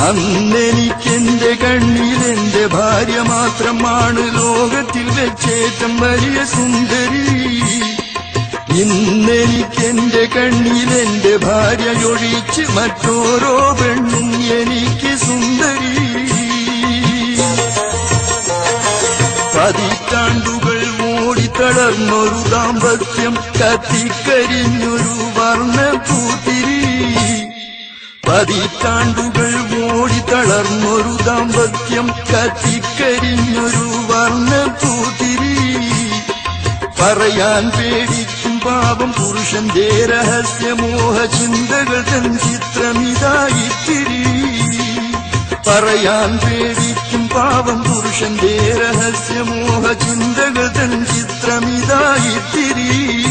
അന്നെനിക്കെന്റെ കണ്ണിൽ എന്റെ ഭാര്യ മാത്രമാണ് ലോകത്തിൽ വെച്ചേറ്റം വലിയ സുന്ദരി ഇന്നെനിക്കെന്റെ കണ്ണിൽ എന്റെ ഭാര്യയൊഴിച്ച് മറ്റോരോ പെണ്ണും എനിക്ക് സുന്ദരി പതിറ്റാണ്ടുകൾ ഓടിത്തളർന്നൊരു ദാമ്പത്യം കത്തിക്കരിഞ്ഞൊരു വർണ്ണപ്പൂത്തിരി പതിറ്റാണ്ടുകൾ ഓടിത്തളർന്നൊരു ദാമ്പത്യം കത്തിക്കരിഞ്ഞൊരു വർണ്ണപ്പൂത്തിരി പറയാൻ പേടിക്കും പാപം പുരുഷന്റെ രഹസ്യമോഹ ചിന്തകൾ തൻ ചിത്രമിതായിത്തിരി പറയാൻ പേടിക്കും പാവം പുരുഷന്റെ രഹസ്യമോഹ ചിന്തകൾ തൻ ചിത്രമിതായിത്തിരി